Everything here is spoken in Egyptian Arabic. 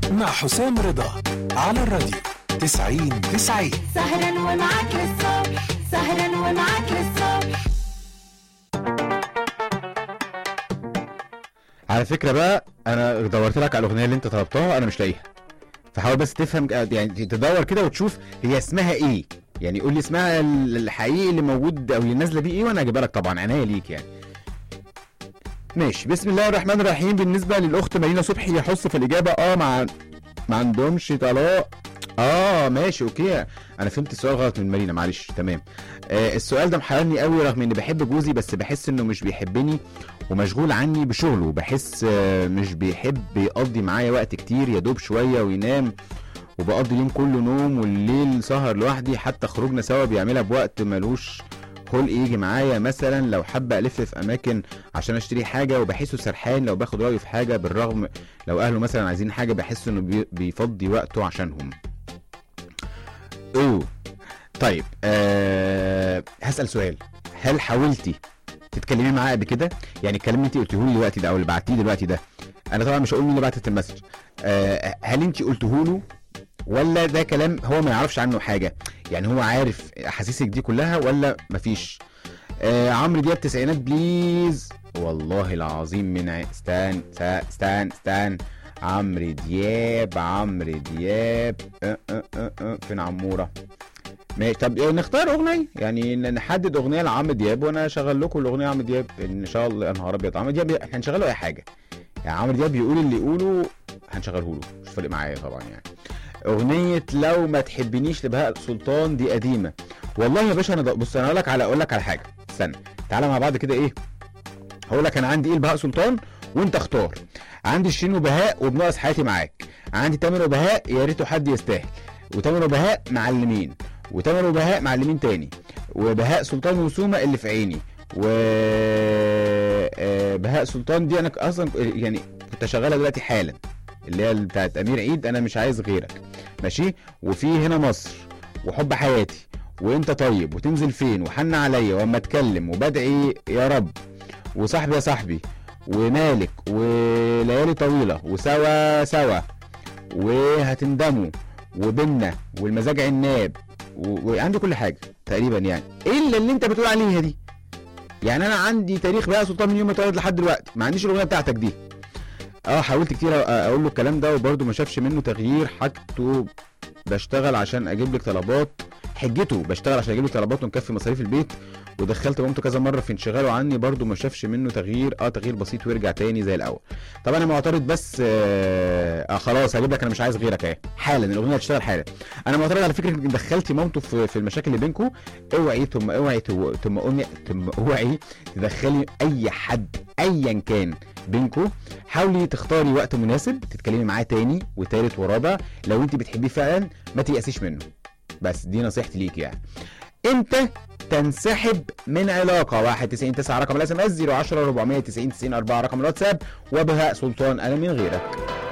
مع حسام رضا على الراديو 90 90 سهرا ومعاك للصبح سهرا ومعاك للصبح على فكره بقى انا دورت لك على الاغنيه اللي انت طلبتها انا مش لاقيها فحاول بس تفهم يعني تدور كده وتشوف هي اسمها ايه يعني قول لي اسمها ال- الحقيقي اللي موجود او اللي نازله بيه ايه وانا هجيبها لك طبعا عناية ليك يعني ماشي بسم الله الرحمن الرحيم بالنسبه للاخت مارينا صبحي يحص في الاجابه اه مع ما عندهمش طلاق اه ماشي اوكي انا فهمت السؤال غلط من مارينا معلش تمام آه السؤال ده محيرني قوي رغم اني بحب جوزي بس بحس انه مش بيحبني ومشغول عني بشغله بحس آه، مش بيحب يقضي معايا وقت كتير يا دوب شويه وينام وبقضي اليوم كله نوم والليل سهر لوحدي حتى خروجنا سوا بيعملها بوقت ملوش خلق يجي معايا مثلا لو حابة الف في اماكن عشان اشتري حاجه وبحسه سرحان لو باخد رايه في حاجه بالرغم لو اهله مثلا عايزين حاجه بحس انه بي- بيفضي وقته عشانهم اوه طيب أه هسال سؤال هل حاولتي تتكلمي معاه قبل كده يعني الكلام اللي انت قلتيه لي دلوقتي ده او اللي بعتيه دلوقتي ده انا طبعا مش هقول مين اللي بعتت المسج أه هل انت قلته له ولا ده كلام هو ما يعرفش عنه حاجه يعني هو عارف احاسيسك دي كلها ولا مفيش آه عمرو دياب تسعينات بليز والله العظيم من ع... استان سا- استان استان عمرو دياب عمرو دياب أه أه أه أه فين عموره ماشي طب آه، نختار اغنيه يعني ن- نحدد اغنيه لعمرو دياب وانا اشغل لكم الاغنيه عمرو دياب ان شاء الله يا نهار ابيض عمرو دياب احنا هنشغله اي حاجه يعني عمرو دياب يقول اللي يقوله هنشغله له مش فارق معايا طبعا يعني اغنيه لو ما تحبنيش لبهاء سلطان دي قديمه والله يا باشا انا د- بص انا اقول لك على اقول لك على حاجه استنى تعالى مع بعض كده ايه هقول لك انا عندي ايه لبهاء سلطان وانت اختار عندي شيرين وبهاء وبناقص حياتي معاك عندي تامر وبهاء يا ريته حد يستاهل وتامر وبهاء معلمين وتامر وبهاء معلمين تاني وبهاء سلطان وسومه اللي في عيني و آه، بهاء سلطان دي انا ك- اصلا يعني كنت شغالها دلوقتي حالا اللي هي بتاعت امير عيد انا مش عايز غيرك ماشي وفي هنا مصر وحب حياتي وانت طيب وتنزل فين وحن عليا واما اتكلم وبدعي يا رب وصاحبي يا صاحبي ومالك وليالي طويله وسوا سوا وهتندموا وبينا والمزاج عناب و- وعندي كل حاجه تقريبا يعني الا اللي انت بتقول عليها دي يعني انا عندي تاريخ بقى سلطان من يوم ما اتولد لحد دلوقتي ما عنديش الاغنيه بتاعتك دي اه حاولت كتير أ- اقول له الكلام ده وبرده ما شافش منه تغيير حاجته بشتغل عشان اجيب لك طلبات حجته بشتغل عشان اجيب لك طلبات ونكفي مصاريف البيت ودخلت مامته كذا مره في انشغاله عني برده ما شافش منه تغيير اه تغيير بسيط ويرجع تاني زي الاول طب انا معترض بس آه, اه خلاص هجيب لك انا مش عايز غيرك اهي حالا الاغنيه هتشتغل حالا انا معترض على فكره انك دخلتي مامته في, في المشاكل اللي بينكم اوعي ثم اوعي تو- ثم أمي- ثم اوعي تدخلي اي حد ايا كان بينكم حاولي تختاري وقت مناسب تتكلمي معاه تاني وتالت ورابع لو انت بتحبيه فعلا ما تيأسيش منه بس دي نصيحتي ليك يعني امتى تنسحب من علاقة 91 9 رقم الاس ام اس 010 490 90 4 رقم الواتساب وبهاء سلطان انا من غيرك